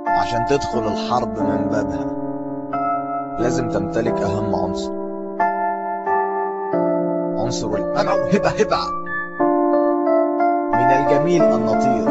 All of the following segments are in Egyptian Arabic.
عشان تدخل الحرب من بابها لازم تمتلك أهم عنصر عنصر الموهبة هبة من الجميل أن نطير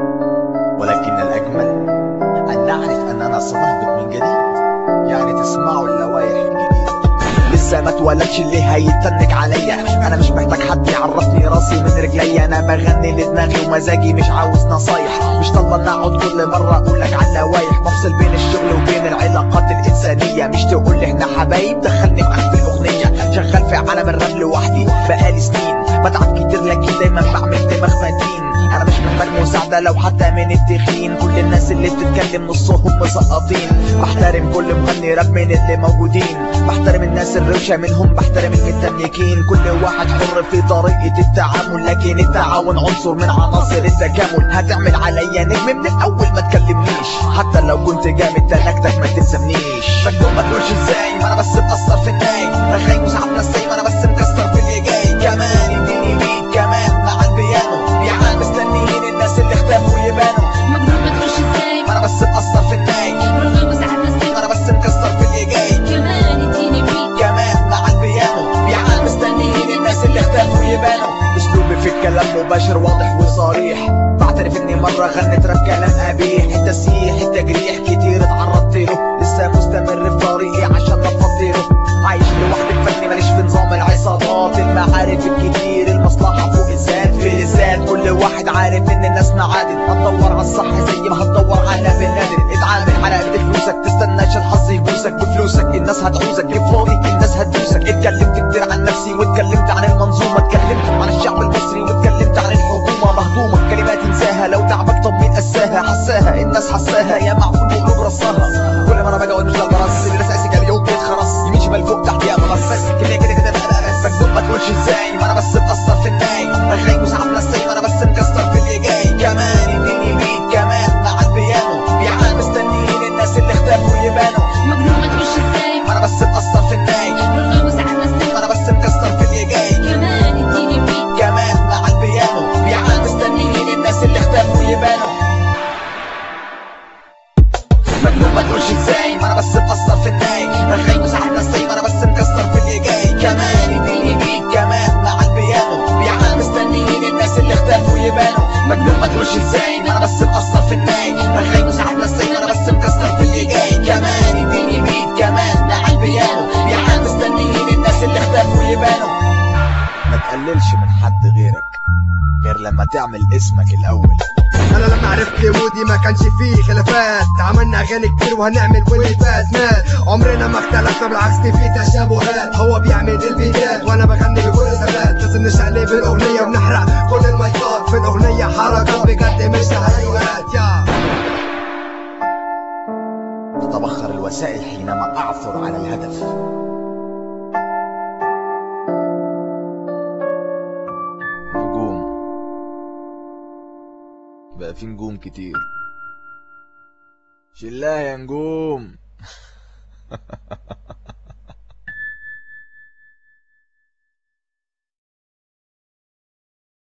ولكن الأجمل أن نعرف أننا سنهبط من جديد يعني تسمعوا اللوائح الجديدة لسه ما اتولدش اللي هيتنك عليا انا مش محتاج حد يعرفني راسي من رجليا انا بغني لدماغي ومزاجي مش عاوز نصايح مش طالبه ان اقعد كل مره اقول لك على اللوايح بفصل بين الشغل وبين العلاقات الانسانيه مش تقول لي احنا حبايب دخلني معاك في الاغنيه شغال في عالم الراب لوحدي بقالي سنين بتعب كتير لكن دايما بعمل دماغ متين انا مش محتاج مساعدة لو حتى من التخين كل الناس اللي بتتكلم نصهم مسقطين بحترم كل مغني راب من اللي موجودين بحترم الناس الروشة منهم بحترم المتنيكين كل واحد حر في طريقة التعامل لكن التعاون عنصر من عناصر التكامل هتعمل عليا نجم من الاول ما تكلمنيش حتى لو كنت جامد تنكتك ما تلزمنيش مكتوب ما تقولش ازاي ما انا بس مقصر في الناي رغاي مش عامله ازاي ما انا بس مكسر في اللي جاي كمان اديني بيت كمان مع البيانو بيعان مستنيين الناس اللي اختفوا يبانوا مجنون ما تقولش ازاي ما انا بس مقصر في الناي رغم وساعات نسيت ما انا بس مكسر في اللي جاي كمان اديني بيت كمان مع البيانو بيعان مستنيين الناس اللي اختفوا يبانوا اسلوبي في الكلام مباشر واضح وصريح بعترف اني مرة غنيت راب كلام قبيح التسييح التجريح كتير اتعرضت له لسه مستمر في طريقي عشان افضله عايش لوحدي فني ماليش في نظام العصابات المعارف الكتير المصلحة فوق الذات في الذات كل واحد عارف ان الناس معادن هتدور على الصح زي ما هتدور على بالنادر اتعامل على قد فلوسك تستناش الحظ يبوسك بفلوسك الناس هتعوزك جيب فاضي الناس هتدوسك اتكلمت كتير عن نفسي واتكلمت عن المنظومة اتكلمت عن الشعب المصري واتكلمت عن الحكومة مهضومة كلمات انساها لو تعبك طب مين قساها حساها الناس حساها يا معقول بقلوب رصاها كل ما انا باجي اقول مش ده البرص اللي راسي قال يوم بيتخرص يمين شمال فوق تحت يا مغصص كده كده كده بقى بس مكتوب ما تقولش ازاي ما انا بس مقصر في الناي رغاي مش عامله ازاي ما انا بس مكسر في اللي جاي كمان اديني بيت كمان مع البيانو بيعان مستنيين الناس اللي اختفوا يبانوا مجنون ما تقولش ازاي ما انا بس مقصر في الناي رغم وساعات نسيت ما انا بس مكسر في اللي جاي كمان اديني بيت كمان مع البيانو بيعان مستنيين الناس اللي اختفوا يبانوا مجنون ما تقولش ازاي ما انا بس مقصر في الناي رغاي مش عارف ازاي ما انا بس مكسر في اللي جاي كمان اديني بيت كمان مع البيانو بيعان مستنيين الناس اللي اختفوا يبانوا مجنون ما تقولش ازاي ما انا بس مقصر في الناي رغاي مش عارف ازاي ما انا بس مكسر في اللي جاي كمان اديني بيت كمان مع البيانو بيعان مستنيين الناس اللي اختفوا يبانوا ما تقللش من حد غيرك غير لما تعمل اسمك الاول انا لما عرفت مودي ما كانش فيه خلافات عملنا اغاني كتير وهنعمل واللي فات مات عمرنا ما اختلفنا بالعكس في تشابهات هو بيعمل البيتات وانا بغني بكل ثبات لازم نشقلب الاغنيه ونحرق كل المايكات في الاغنيه حركات بجد مش تهيؤات يا تتبخر الوسائل حينما اعثر على الهدف نجوم بقى في نجوم كتير شلها يا نجوم